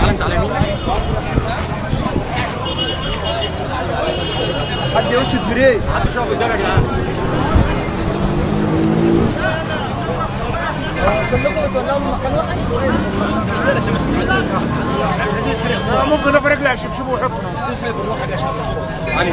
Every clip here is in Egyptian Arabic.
تعالى انت على يمين حد يرشد فريق حد يشوف قدامك يا جدعان ممكن نفرق له شبشب ويحطنا علي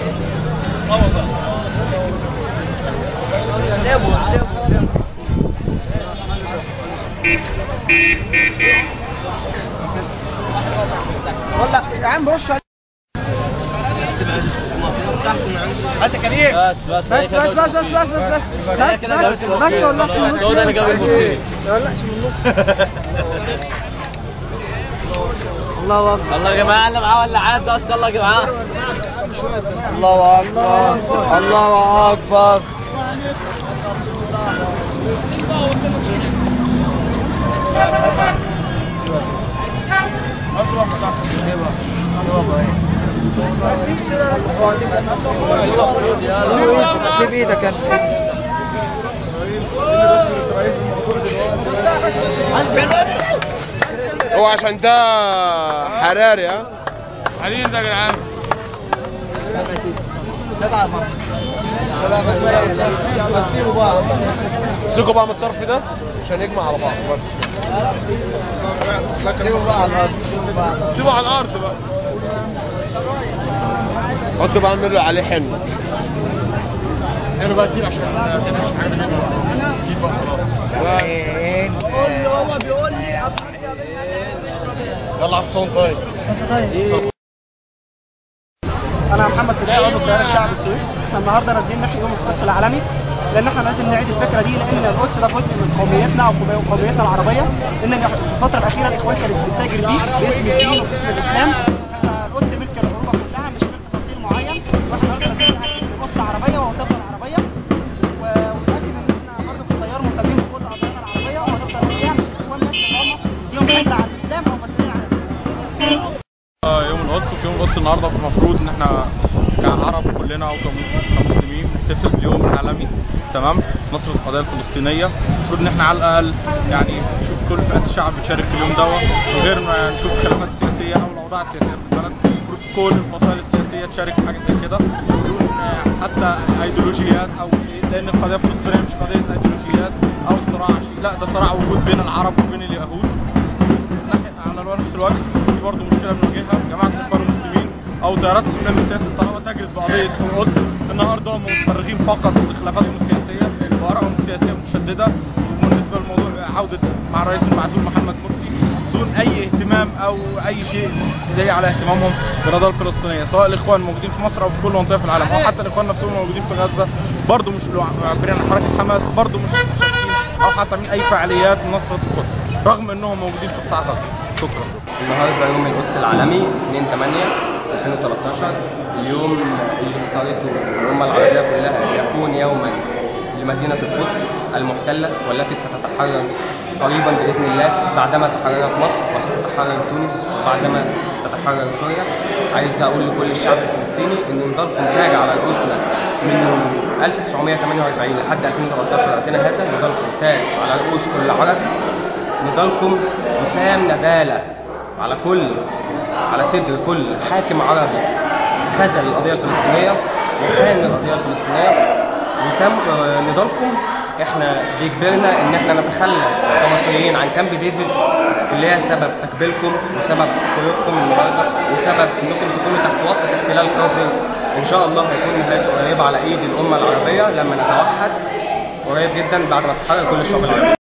ولا يا عم رش عليه. هات يا كريم بس بس بس بس بس بس بس بس بس بس بس بس والله في النص هو ده اللي جاب الجول. لا في النص الله اكبر يلا يا جماعه اللي معاه ولا عاد بس يلا يا جماعه الله اكبر الله اكبر سيب ايدك انت هو عشان ده حراري ها علي انت يا جدعان امسكوا بقى من الطرف ده عشان يجمع على بعض بس سيبوا بقى على الارض سيبوا على الارض بقى حطوا بقى اعملوا عليه حنة انا بقى سيب عشان ما تنساش حاجه منه سيب بقى خلاص يلا على الصوت طيب انا محمد فدائي عضو التيار الشعبي السويسي احنا النهارده نازلين نحيي يوم القدس العالمي لان احنا لازم نعيد الفكره دي لان القدس ده جزء من قوميتنا او قومي- قوميتنا العربيه ان في الفتره الاخيره الاخوان كانت بتتاجر بيه باسم الدين وباسم الاسلام احنا القدس ملك العروبه كلها مش ملك فصيل معين واحنا النهارده نازلين نحيي القدس عربيه وهتفضل عربيه و- ومتاكد ان احنا برضه في التيار مهتمين بكل قضايانا العربيه وهنفضل فيها مش الاخوان بس اللي هم ليهم فكره عن الاسلام او مسؤولين عن الاسلام يوم القدس وفي يوم القدس النهارده المفروض ان احنا كعرب كلنا او كم- كمسلمين نحتفل باليوم العالمي تمام نصرة القضية الفلسطينية المفروض ان احنا على الاقل يعني نشوف كل فئات الشعب بتشارك في اليوم دوت من غير ما نشوف خلافات سياسية او الاوضاع السياسية في البلد المفروض كل الفصائل السياسية تشارك في حاجة زي كده بدون آه، حتى ايديولوجيات او شيء لان القضية الفلسطينية مش قضية ايديولوجيات او صراع شيء لا ده صراع وجود بين العرب وبين اليهود ناحية- على الوان نفس الوجه في برضه مشكله بنواجهها جماعه الاخوان المسلمين او تيارات الاسلام السياسي طالما تجرت بقضيه القدس النهارده هم متفرغين فقط لخلافاتهم السياسيه وارائهم السياسيه متشدده وبالنسبه لموضوع عوده مع الرئيس المعزول محمد مرسي دون اي اهتمام او اي شيء دليل على اهتمامهم بالقضيه الفلسطينيه سواء الاخوان موجودين في مصر او في كل منطقه في العالم او حتى الاخوان نفسهم موجودين في غزه برضه مش معبرين عن حركه حماس برضه مش مشاركين او حتى من اي فعاليات لنصره القدس رغم انهم موجودين في قطاع غزه شكرا النهارده يوم القدس العالمي 2 8 2013 اليوم اللي اختارته الامه العربيه كلها يكون يوما لمدينه القدس المحتله والتي ستتحرر قريبا باذن الله بعدما تحررت مصر وستتحرر تونس وبعدما تتحرر سوريا عايز اقول لكل الشعب الفلسطيني ان نضالكم تاج على رؤوسنا من 1948 لحد 2013 وقتنا هذا نضالكم تاج على رؤوس كل عرب نضالكم وسام نبالة على كل على صدر كل حاكم عربي خذل القضية الفلسطينية وخان القضية الفلسطينية وسام آه، نضالكم احنا بيجبرنا ان احنا نتخلى كمصريين عن كامب ديفيد اللي هي سبب تكبيركم وسبب خروجكم النهارده وسبب انكم تكونوا تحت وطأة احتلال قذر ان شاء الله هيكون نهايته قريبه على ايد الامه العربيه لما نتوحد قريب جدا بعد ما تتحرر كل الشعوب العربيه